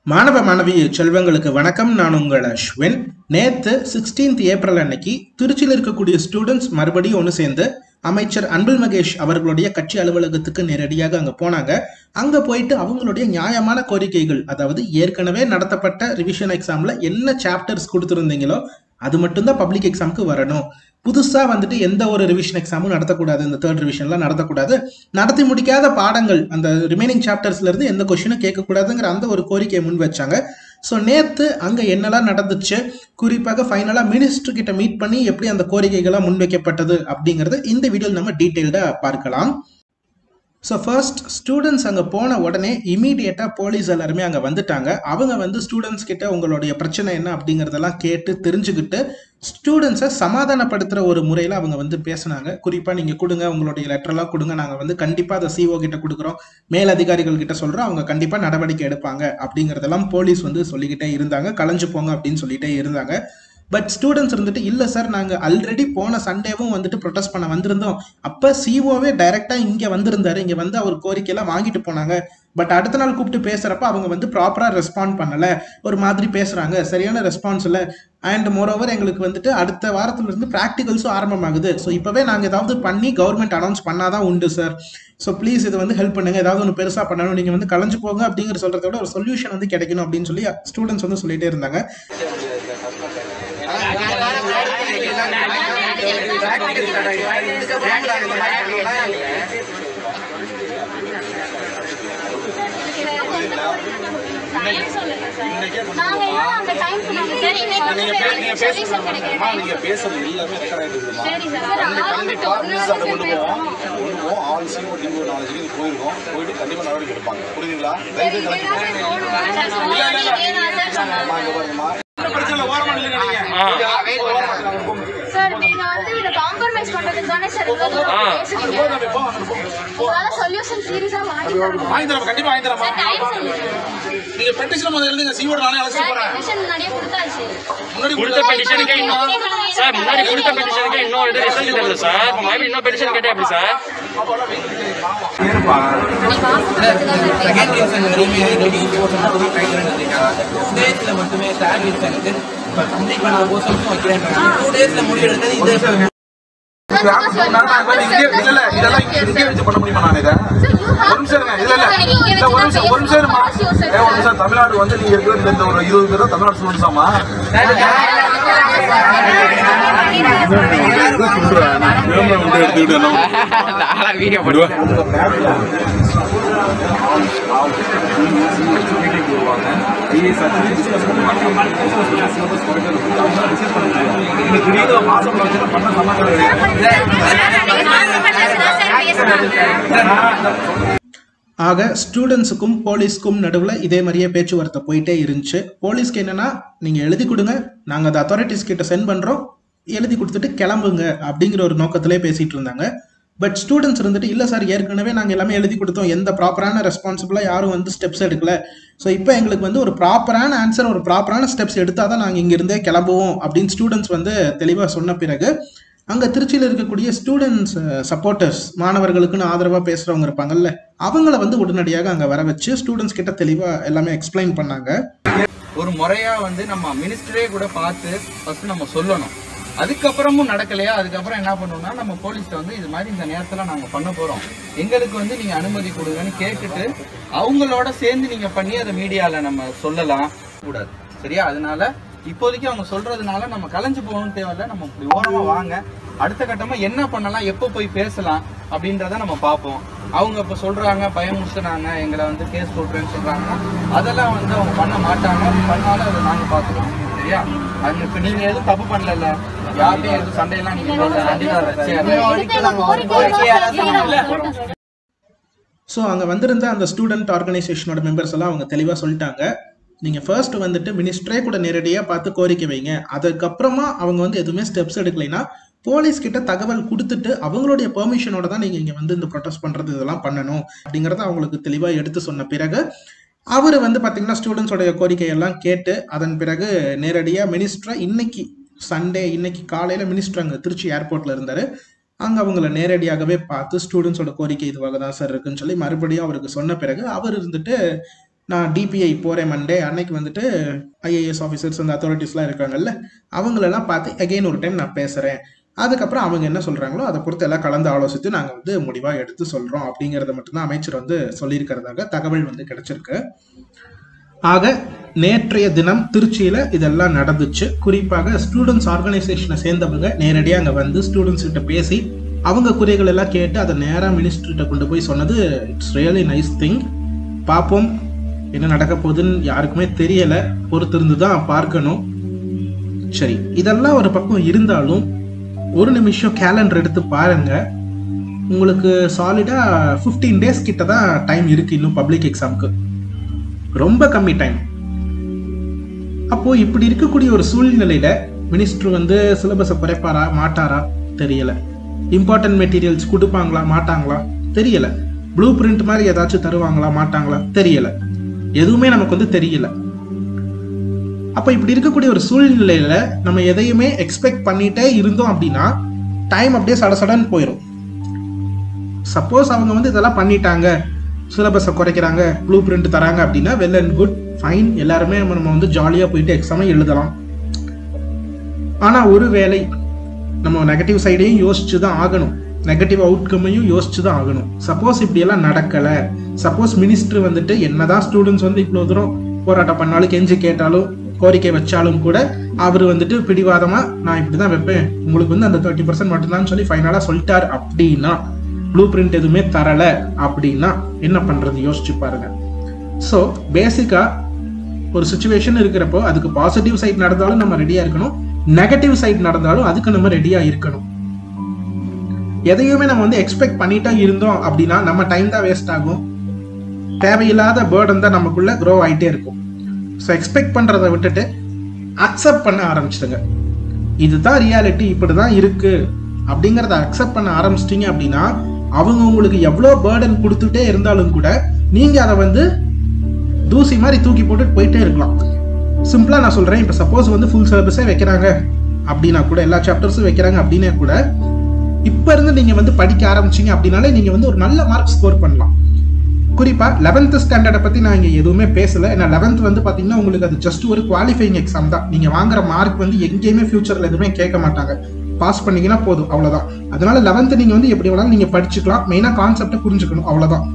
மாணவ மாணவி செல்வங்களுக்கு வணக்கம் நான் உங்கள் அஸ்வின் நேத்து சிக்ஸ்டீன்த் ஏப்ரல் அன்னைக்கு திருச்சியில் இருக்கக்கூடிய ஸ்டூடெண்ட்ஸ் மறுபடியும் ஒன்று சேர்ந்து அமைச்சர் அன்பில் மகேஷ் அவர்களுடைய கட்சி அலுவலகத்துக்கு நேரடியாக அங்கே போனாங்க அங்கே போயிட்டு அவங்களுடைய நியாயமான கோரிக்கைகள் அதாவது ஏற்கனவே நடத்தப்பட்ட ரிவிஷன் எக்ஸாமில் என்ன சாப்டர்ஸ் கொடுத்துருந்தீங்களோ அது மட்டும்தான் பப்ளிக் எக்ஸாமுக்கு வரணும் புதுசாக வந்துட்டு எந்த ஒரு ரிவிஷன் எக்ஸாமும் நடத்தக்கூடாது இந்த தேர்ட் ரிவிஷன்லாம் நடத்தக்கூடாது நடத்தி முடிக்காத பாடங்கள் அந்த ரிமைனிங் சாப்டர்ஸ்ல இருந்து எந்த கொஷினும் கேட்கக்கூடாதுங்கிற அந்த ஒரு கோரிக்கையை முன் வச்சாங்க ஸோ நேற்று அங்கே என்னெல்லாம் நடந்துச்சு குறிப்பாக ஃபைனலாக மினிஸ்டர் கிட்ட மீட் பண்ணி எப்படி அந்த கோரிக்கைகள்லாம் முன்வைக்கப்பட்டது அப்படிங்கிறது இந்த வீடியோவில் நம்ம டீட்டெயில்டாக பார்க்கலாம் ஸோ ஃபர்ஸ்ட் ஸ்டூடெண்ட்ஸ் அங்கே போன உடனே இமீடியட்டாக போலீஸ் எல்லாருமே அங்கே வந்துட்டாங்க அவங்க வந்து ஸ்டூடெண்ட்ஸ் கிட்ட உங்களுடைய பிரச்சனை என்ன அப்படிங்கிறதெல்லாம் கேட்டு தெரிஞ்சுக்கிட்டு ஸ்டூடெண்ட்ஸை சமாதானப்படுத்துகிற ஒரு முறையில் அவங்க வந்து பேசுனாங்க குறிப்பாக நீங்கள் கொடுங்க உங்களுடைய லெட்டர்லாம் கொடுங்க நாங்கள் வந்து கண்டிப்பாக அதை சிஓ கிட்ட கொடுக்குறோம் மேலதிகாரிகள் கிட்ட சொல்கிறோம் அவங்க கண்டிப்பாக நடவடிக்கை எடுப்பாங்க அப்படிங்கிறதெல்லாம் போலீஸ் வந்து சொல்லிக்கிட்டே இருந்தாங்க கலைஞ்சு போங்க அப்படின்னு சொல்லிட்டே இருந்தாங்க பட் ஸ்டூடெண்ட்ஸ் இருந்துட்டு இல்லை சார் நாங்கள் ஆல்ரெடி போன சண்டேவும் வந்துட்டு ப்ரொடெஸ்ட் பண்ண வந்திருந்தோம் அப்போ சிஓவே டைரெக்டாக இங்கே வந்திருந்தாரு இங்கே வந்து அவர் கோரிக்கையெல்லாம் வாங்கிட்டு போனாங்க பட் அடுத்த நாள் கூப்பிட்டு பேசுகிறப்ப அவங்க வந்து ப்ராப்பராக ரெஸ்பாண்ட் பண்ணலை ஒரு மாதிரி பேசுகிறாங்க சரியான ரெஸ்பான்ஸ் இல்லை அண்ட் மோரோவர் எங்களுக்கு வந்துட்டு அடுத்த வாரத்துல இருந்து ப்ராக்டிகல்ஸும் ஆரம்பமாகுது ஸோ இப்போவே நாங்கள் ஏதாவது பண்ணி கவர்மெண்ட் அனௌன்ஸ் பண்ணாதான் உண்டு சார் ஸோ ப்ளீஸ் இது வந்து ஹெல்ப் பண்ணுங்க ஏதாவது ஒன்று பெருசாக பண்ணணும் நீங்கள் வந்து கலைஞ்சு போங்க அப்படிங்கிற சொல்கிறத விட ஒரு சொல்யூஷன் வந்து கிடைக்கணும் அப்படின்னு சொல்லி ஸ்டூடெண்ட்ஸ் வந்து சொல்லிட்டே இருந்தாங்க நாங்க ஏன் அந்த டைம்க்கு நாங்க சரி நீங்க பே- நீங்க பேசுறது அம்மா, நீங்க பேசுறது எல்லாமே ரெக்கார்ட் ஆயிட்டு இருக்குமா சரி சார் ஆரம்பிட்டு ஒரு நாள் சட்டை சார் கொண்டு போவோம் கொண்டுவோம் ஆல் சிஓ டிஓ நாலேஜுக்கு இது போயிருக்கோம் போயிட்டு கண்டிப்பா நடவடிக்கை எடுப்பாங்க புரியுதுங்களா தயவு செய்து கலெக்டர் அம்மா இங்க பாருங்கம்மா பிரச்சனை இல்லை, ஓரமா நில்லுங்க நீங்க. சார் நீங்க வந்து இத காம்ப்ரமைஸ் பண்றதுக்கு தானே சார் இவ்வளவு தூரம் பேசுறீங்க போ தம்பி, போ, அங்க போ. உங்களால சொல்யூஷன் சீரியஸா வாங்கி தரணும் வாங்கி தரேன் கண்டிப்பா வாங்கி தரேன் சார் டைம் சொல்லுங்க நீங்க பெட்டிஷன் முதல்ல எழுதுங்க சிஓட நானே அழைச்சிட்டு சார் போறேன் பெட்டிஷன் முன்னாடியே கொடுத்தாச்சு முன்னாடி கொடுத்த பெட்டிஷனுக்கே இன்னும் சார் முன்னாடி கொடுத்த பெட்டிஷனுக்கே இன்னும் இது ரிசல்ட் தெரியல சார் இப்போ மறுபடியும் இன்னும் பெட்டிஷன் கேட்டே எப்படி சார் செகண்ட் ரீசன் வரையும் ரெடி போர்ஷன் மட்டும் கையில் எடுத்துருக்காங்க ஸ்டேஜில் மட்டுமே தேர்ட் ரீசனுக்கு இப்போ கம்ப்ளீட் பண்ண போர்ஷன்ஸும் வைக்கிறேன் டூ டேஸில் முடிவு எடுத்தது இது இல்ல இல்ல இதெல்லாம் இங்கே வச்சு பண்ண முடியுமா நான் இதை ஒரு நிமிஷம் இருங்க இல்ல இல்ல இல்ல ஒரு நிமிஷம் ஒரு நிமிஷம் இருமா ஏன் ஒரு நிமிஷம் தமிழ்நாடு வந்து நீங்க இருக்கிற இந்த ஒரு இருபது பேர் தான் தமிழ்நாடு ஸ்டூடெண்ட்ஸாமா வீடியோ போடுவேன் ஆக ஸ்டூடெண்ட்ஸுக்கும் போலீஸ்க்கும் நடுவில் இதே மாதிரியே பேச்சுவார்த்தை போயிட்டே இருந்துச்சு போலீஸ்க்கு என்னன்னா நீங்கள் எழுதி கொடுங்க நாங்கள் அதை அத்தாரிட்டிஸ் கிட்ட சென்ட் பண்ணுறோம் எழுதி கொடுத்துட்டு கிளம்புங்க அப்படிங்கிற ஒரு நோக்கத்திலே பேசிட்டு இருந்தாங்க பட் ஸ்டூடெண்ட்ஸ் இருந்துட்டு இல்லை சார் ஏற்கனவே நாங்கள் எல்லாமே எழுதி கொடுத்தோம் எந்த ப்ராப்பரான ரெஸ்பான்சிபிளாக யாரும் வந்து ஸ்டெப்ஸ் எடுக்கல ஸோ இப்போ எங்களுக்கு வந்து ஒரு ப்ராப்பரான ஆன்சர் ஒரு ப்ராப்பரான ஸ்டெப்ஸ் எடுத்தால் தான் நாங்கள் இங்கிருந்தே கிளம்புவோம் அப்படின்னு ஸ்டூடெண்ட்ஸ் வந்து தெளிவாக சொன்ன பிறகு அங்கே திருச்சியில் இருக்கக்கூடிய ஸ்டூடெண்ட்ஸ் சப்போர்ட்டர்ஸ் மாணவர்களுக்குன்னு ஆதரவாக பேசுகிறவங்க இருப்பாங்கல்ல அவங்கள வந்து உடனடியாக அங்கே வர வச்சு ஸ்டூடெண்ட்ஸ் கிட்ட தெளிவாக எல்லாமே எக்ஸ்பிளைன் பண்ணாங்க ஒரு முறையா வந்து நம்ம மினிஸ்டரே கூட பார்த்து ஃபர்ஸ்ட் நம்ம சொல்லணும் அதுக்கப்புறமும் நடக்கலையா அதுக்கப்புறம் என்ன பண்ணணும்னா நம்ம போலீஸ்ல வந்து இது மாதிரி இந்த நேரத்துல நாங்க பண்ண போறோம் எங்களுக்கு வந்து நீங்க அனுமதி கொடுங்கன்னு கேட்டுட்டு அவங்களோட சேர்ந்து நீங்க பண்ணி அதை மீடியால நம்ம சொல்லலாம் கூடாது சரியா அதனால இப்போதைக்கு அவங்க சொல்றதுனால நம்ம கலைஞ்சு போகணும்னு தேவையில்ல நம்ம இப்படி ஓரமா வாங்க அடுத்த கட்டமா என்ன பண்ணலாம் எப்போ போய் பேசலாம் அப்படின்றத நம்ம பார்ப்போம் அவங்க இப்ப சொல்றாங்க பயமுறுத்துனாங்க எங்களை வந்து கேஸ் போட்டுறேன்னு சொல்றாங்க அதெல்லாம் வந்து அவங்க பண்ண மாட்டாங்க பண்ணாலும் அதை நாங்க பார்த்துக்கோம் சரியா அது இப்ப நீங்க எதுவும் தப்பு பண்ணல யார்கிட்டயும் எதுவும் சண்டையெல்லாம் நீங்க போடல கண்டிப்பா வச்சு ஸோ அங்கே வந்திருந்த அந்த ஸ்டூடெண்ட் ஆர்கனைசேஷனோட மெம்பர்ஸ் எல்லாம் அவங்க தெளிவாக சொல்லிட்டாங்க நீங்கள் ஃபர்ஸ்ட் வந்துட்டு மினிஸ்டரே கூட நேரடியாக பார்த்து கோரிக்கை வைங்க அதுக்கப்புறமா அவங்க வந்து எதுவுமே ஸ்டெப்ஸ் எடுக்கலைன்னா போலீஸ் கிட்ட தகவல் கொடுத்துட்டு அவங்களுடைய பெர்மிஷனோட தான் நீங்கள் இங்கே வந்து இந்த ப்ரொடெஸ்ட் பண்ணுறது இதெல்லாம் பண்ணணும் அப்படிங்கிறத அவங்களுக்கு தெளிவாக எடுத்து சொன்ன பிறகு அவர் வந்து பார்த்தீங்கன்னா ஸ்டூடெண்ட்ஸோடைய கோரிக்கையெல்லாம் கேட்டு அதன் பிறகு நேரடியாக மினிஸ்டரை இன்னைக்கு சண்டே இன்னைக்கு காலையில் மினிஸ்டர் அங்கே திருச்சி ஏர்போர்ட்டில் இருந்தார் அங்கே அவங்கள நேரடியாகவே பார்த்து ஸ்டூடெண்ட்ஸோட கோரிக்கை இதுவாக தான் சார் இருக்குன்னு சொல்லி மறுபடியும் அவருக்கு சொன்ன பிறகு அவர் இருந்துட்டு நான் டிபிஐ போகிறேன் மண்டே அன்னைக்கு வந்துட்டு ஐஏஎஸ் ஆஃபீஸர்ஸ் அந்த அத்தாரிட்டிஸ்லாம் இருக்காங்கல்ல அவங்களெல்லாம் பார்த்து அகைன் ஒரு டைம் நான் பேசுகிறேன் அதுக்கப்புறம் அவங்க என்ன சொல்கிறாங்களோ அதை பொறுத்து எல்லாம் கலந்து ஆலோசித்து நாங்கள் வந்து முடிவாக எடுத்து சொல்கிறோம் அப்படிங்கிறத மட்டும்தான் அமைச்சர் வந்து சொல்லியிருக்கிறதாக தகவல் வந்து கிடைச்சிருக்கு ஆக நேற்றைய தினம் திருச்சியில் இதெல்லாம் நடந்துச்சு குறிப்பாக ஸ்டூடெண்ட்ஸ் ஆர்கனைசேஷனை சேர்ந்தவங்க நேரடியாக அங்கே வந்து ஸ்டூடெண்ட்ஸ் கிட்ட பேசி அவங்க குறைகள் எல்லாம் கேட்டு அதை நேராக மினிஸ்டர்கிட்ட கொண்டு போய் சொன்னது இட்ஸ் ரியலி நைஸ் திங் பார்ப்போம் என்ன நடக்க போகுதுன்னு யாருக்குமே தெரியல பொறுத்திருந்து தான் பார்க்கணும் சரி இதெல்லாம் ஒரு பக்கம் இருந்தாலும் ஒரு நிமிஷம் கேலண்டர் எடுத்து பாருங்க உங்களுக்கு சாலிடா 15 டேஸ் கிட்ட தான் டைம் இருக்கு இன்னும் பப்ளிக் எக்ஸாமுக்கு ரொம்ப கம்மி டைம் அப்போ இப்படி இருக்கக்கூடிய ஒரு சூழ்நிலையில மினிஸ்டர் வந்து சிலபஸை குறைப்பாரா மாட்டாரா தெரியல இம்பார்ட்டன்ட் மெட்டீரியல்ஸ் கொடுப்பாங்களா மாட்டாங்களா தெரியல ப்ளூ பிரிண்ட் மாதிரி ஏதாச்சும் தருவாங்களா மாட்டாங்களா தெரியல எதுவுமே நமக்கு வந்து தெரியல அப்ப இப்படி இருக்கக்கூடிய ஒரு சூழ்நிலையில நம்ம எதையுமே எக்ஸ்பெக்ட் பண்ணிட்டே இருந்தோம் அப்படின்னா டைம் அப்படியே சட சடன்னு போயிடும் சப்போஸ் அவங்க வந்து இதெல்லாம் பண்ணிட்டாங்க சிலபஸை குறைக்கிறாங்க ப்ளூ பிரிண்ட் தராங்க அப்படின்னா வெல் அண்ட் குட் ஃபைன் எல்லாருமே நம்ம நம்ம வந்து ஜாலியாக போயிட்டு எக்ஸாமை எழுதலாம் ஆனால் ஒரு வேளை நம்ம நெகட்டிவ் சைடையும் யோசிச்சு தான் ஆகணும் நெகட்டிவ் அவுட்கமையும் யோசிச்சு தான் ஆகணும் சப்போஸ் இப்படியெல்லாம் நடக்கலை சப்போஸ் மினிஸ்டர் வந்துட்டு என்னதான் ஸ்டூடெண்ட்ஸ் வந்து இவ்வளோ தூரம் போராட்டம் பண்ணாலும் கெஞ்சி கேட்டாலும் கோரிக்கை வச்சாலும் கூட அவர் வந்துட்டு பிடிவாதமா நான் இப்படி தான் வைப்பேன் உங்களுக்கு வந்து அந்த தேர்ட்டி பர்சன்ட் மட்டும்தான் சொல்லி ஃபைனலாக சொல்லிட்டார் அப்படின்னா ப்ளூ பிரிண்ட் எதுவுமே தரல அப்படின்னா என்ன பண்றது யோசிச்சு பாருங்க ஸோ பேசிக்கா ஒரு சுச்சுவேஷன் இருக்கிறப்போ அதுக்கு பாசிட்டிவ் சைட் நடந்தாலும் நம்ம ரெடியா இருக்கணும் நெகட்டிவ் சைட் நடந்தாலும் அதுக்கு நம்ம ரெடியா இருக்கணும் எதையுமே நம்ம வந்து எக்ஸ்பெக்ட் பண்ணிட்டா இருந்தோம் அப்படின்னா நம்ம டைம் தான் வேஸ்ட் ஆகும் தேவையில்லாத பேர்டன் தான் நமக்குள்ள க்ரோ ஆயிட்டே இருக்கும் ஸோ எக்ஸ்பெக்ட் பண்றதை விட்டுட்டு அக்செப்ட் பண்ண ஆரம்பிச்சிடுங்க இதுதான் ரியாலிட்டி இப்படி தான் இருக்கு அப்படிங்கிறத அக்செப்ட் பண்ண ஆரம்பிச்சிட்டீங்க அப்படின்னா அவங்க உங்களுக்கு எவ்வளோ பேர்டன் கொடுத்துட்டே இருந்தாலும் கூட நீங்க அதை வந்து தூசி மாதிரி தூக்கி போட்டுட்டு போயிட்டே இருக்கலாம் சிம்பிளா நான் சொல்றேன் இப்போ சப்போஸ் வந்து ஃபுல் சிலபஸே வைக்கிறாங்க அப்படின்னா கூட எல்லா சாப்டர்ஸும் வைக்கிறாங்க அப்படின்னே கூட இப்போ இருந்து நீங்க வந்து படிக்க ஆரம்பிச்சீங்க அப்படின்னாலே நீங்க வந்து ஒரு நல்ல மார்க் ஸ்கோர் பண்ணலாம் குறிப்பா லெவன்த் ஸ்டாண்டர்டை பத்தி நான் இங்க எதுவுமே பேசல ஏன்னா லெவன்த் வந்து பாத்தீங்கன்னா உங்களுக்கு அது ஜஸ்ட் ஒரு குவாலிஃபைங் எக்ஸாம் தான் நீங்க வாங்குற மார்க் வந்து எங்கேயுமே ஃபியூச்சர்ல எதுவுமே கேட்க மாட்டாங்க பாஸ் பண்ணீங்கன்னா போதும் அவ்வளவுதான் அதனால லெவன்த் நீங்க வந்து எப்படி வேணாலும் நீங்க படிச்சுக்கலாம் மெயினா கான்செப்டை புரிஞ்சுக்கணும் அவ்வளவுதான்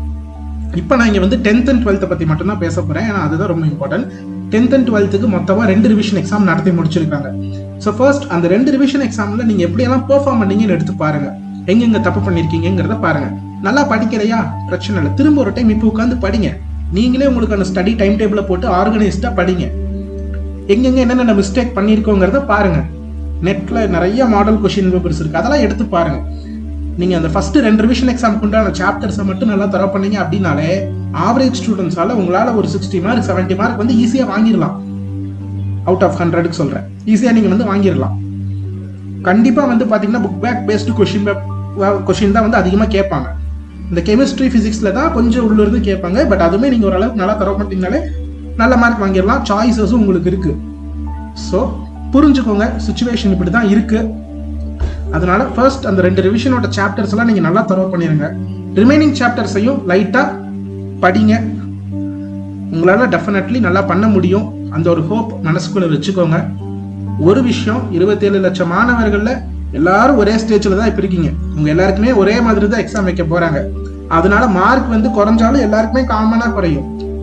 இப்போ நான் இங்க வந்து டென்த் அண்ட் டுவெல்த்தை பத்தி மட்டும் தான் பேச போறேன் ஏன்னா அதுதான் ரொம்ப இம்பார்ட்டன்ட் டென்த் அண்ட் டுவெல்த்துக்கு மொத்தமா ரெண்டு ரிவிஷன் எக்ஸாம் நடத்தி முடிச்சிருக்காங்க ஸோ ஃபர்ஸ்ட் அந்த ரெண்டு ரிவிஷன் எக்ஸாம்ல நீங்க எப்படியெல்லாம் பெர்ஃபார்ம் பண்ணீங்கன்னு எடுத்து பாருங்க எங்கெங்க தப்பு பண்ணிருக்கீங்கிறத பாருங்க நல்லா படிக்கலையா பிரச்சனை இல்லை திரும்ப ஒரு டைம் இப்போ உட்காந்து படிங்க நீங்களே உங்களுக்கு அந்த ஸ்டடி டைம் டேபிள போட்டு ஆர்கனைஸ்டா படிங்க எங்கெங்க என்னென்ன மிஸ்டேக் பண்ணியிருக்கோங்கிறத பாருங்க நெட்ல நிறைய மாடல் கொஷின் பேப்பர்ஸ் இருக்கு அதெல்லாம் எடுத்து பாருங்க நீங்க அந்த ஃபர்ஸ்ட் ரெண்டு ரிவிஷன் எக்ஸாமுக்கு உண்டான சாப்டர்ஸை மட்டும் நல்லா தர பண்ணீங்க அப்படின்னாலே ஆவரேஜ் ஸ்டூடெண்ட்ஸால உங்களால ஒரு சிக்ஸ்டி மார்க் செவன்ட்டி மார்க் வந்து ஈஸியா வாங்கிடலாம் அவுட் ஆஃப் ஹண்ட்ரடுக்கு சொல்றேன் ஈஸியா நீங்க வந்து வாங்கிடலாம் கண்டிப்பா வந்து பாத்தீங்கன்னா book back based question question தான் வந்து அதிகமா கேட்பாங்க இந்த கெமிஸ்ட்ரி பிசிக்ஸ்ல தான் கொஞ்சம் உள்ள இருந்து கேட்பாங்க பட் அதுவுமே நீங்க ஓரளவுக்கு நல்லா தர மாட்டீங்கனாலே நல்ல மார்க் வாங்கிடலாம் சாய்ஸஸும் உங்களுக்கு இருக்கு ஸோ புரிஞ்சுக்கோங்க சுச்சுவேஷன் இப்படி தான் இருக்கு அதனால ஃபர்ஸ்ட் அந்த ரெண்டு ரிவிஷனோட சாப்டர்ஸ் எல்லாம் நீங்க நல்லா தரவு பண்ணிருங்க ரிமைனிங் சாப்டர்ஸையும் லைட்டா படிங்க உங்களால டெஃபினெட்லி நல்லா பண்ண முடியும் அந்த ஒரு ஹோப் மனசுக்குள்ள வச்சுக்கோங்க ஒரு விஷயம் இருபத்தேழு லட்சம் மாணவர்கள்ல எல்லாரும் ஒரே ஸ்டேஜ்ல தான் இப்ப இருக்கீங்க உங்க எல்லாருக்குமே ஒரே மாதிரி தான் எக்ஸாம் வைக்க போறாங்க அதனால மார்க் வந்து குறைஞ்சாலும் எல்லாருக்குமே காமனா குறையும்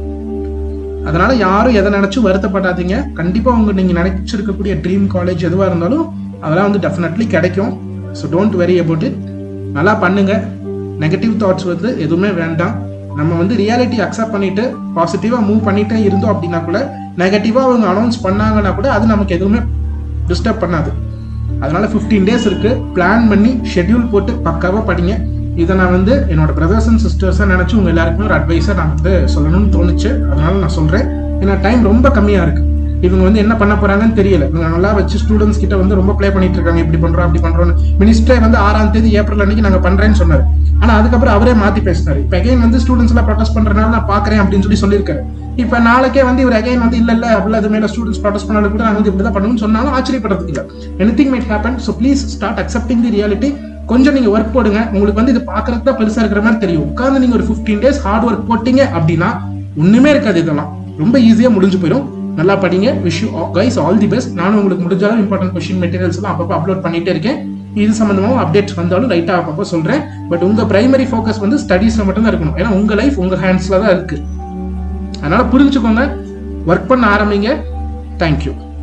அதனால யாரும் எதை நினைச்சும் வருத்தப்படாதீங்க கண்டிப்பா உங்க நீங்க நினைச்சிருக்கக்கூடிய ட்ரீம் காலேஜ் எதுவா இருந்தாலும் அதெல்லாம் வந்து டெஃபினெட்லி கிடைக்கும் so don't worry about it நல்லா பண்ணுங்க நெகட்டிவ் தாட்ஸ் வந்து எதுவுமே வேண்டாம் நம்ம வந்து ரியாலிட்டி அக்செப்ட் பண்ணிட்டு பாசிட்டிவா மூவ் பண்ணிட்டே இருந்தோம் அப்படின்னா கூட நெகட்டிவா அவங்க அனௌன்ஸ் பண்ணாங்கன்னா கூட அது நமக்கு எதுவுமே டிஸ்டர்ப் பண்ணாது அதனால 15 டேஸ் இருக்கு பிளான் பண்ணி ஷெட்யூல் போட்டு பக்காவா படிங்க இதை நான் வந்து என்னோட பிரதர்ஸ் அண்ட் சிஸ்டர்ஸை நினைச்சு உங்க எல்லாருக்குமே ஒரு அட்வைஸை நான் வந்து சொல்லணும்னு தோணுச்சு அதனால நான் சொல்றேன் ஏன்னா டைம் ரொம்ப கம்மியா இருக்கு இவங்க வந்து என்ன பண்ண போறாங்கன்னு தெரியல இவங்க நல்லா வச்சு ஸ்டூடெண்ட்ஸ் கிட்ட வந்து ரொம்ப ப்ளே பண்ணிட்டு இருக்காங்க இப்படி பண்றோம் அப்படி பண்றோம் மினிஸ்டரே வந்து ஆறாம் தேதி ஏப்ரல் அன்னைக்கு நாங்க பண்றேன்னு சொன்னாரு ஆனா அதுக்கப்புறம் அவரே மாத்தி பேசினாரு இப்ப அகைன் வந்து ஸ்டூடெண்ட்ஸ் எல்லாம் ப்ரொடெஸ்ட் பண்றதுனால நான் பாக்குறேன் அப்படின்னு சொல்லி சொல்லியிருக்காரு இப்ப நாளைக்கே வந்து இவர் அகைன் வந்து இல்ல இல்ல அப்படிலாம் அது மேல ஸ்டூடெண்ட்ஸ் ப்ரொடெஸ்ட் பண்ணாலும் கூட நாங்க வந்து இப்படிதான் பண்ணணும்னு சொன்னாலும் ஆச்சரியப்படுறதுக்கு இல்ல anything might happen so please start accepting the reality கொஞ்சம் நீங்க ஒர்க் போடுங்க உங்களுக்கு வந்து இது பாக்குறதுக்கு தான் பெருசா இருக்கிற மாதிரி தெரியும் உட்கார்ந்து நீங்க ஒரு 15 டேஸ் ஹார்ட் ஒர்க் போட்டீங்க அப்படின்னா ஒண்ணுமே இருக்காது இதெல்லாம் ரொம்ப ஈஸியா முடிஞ்சு போயிடும் நல்லா படிங்க wish you guys all the best நானும் உங்களுக்கு முடிஞ்ச அளவு இம்பார்ட்டன்ட் கொஸ்டின் மெட்டீரியல்ஸ் எல்லாம் அப்பப்போ அப்லோட் பண்ணிட்டே இருக்கேன் இது சம்பந்தமாகவும் அப்டேட்ஸ் வந்தாலும் ரைட்டாக அப்பப்போ சொல்றேன் பட் உங்க பிரைமரி ஃபோக்கஸ் வந்து ஸ்டடீஸ்ல மட்டும் தான் இருக்கணும் ஏன்னா உங்க லைஃப் உங்க ஹேண்ட்ஸ்ல தான் இருக்கு அதனால புரிஞ்சுக்கோங்க ஒர்க் பண்ண ஆரம்பிங்க தேங்க்யூ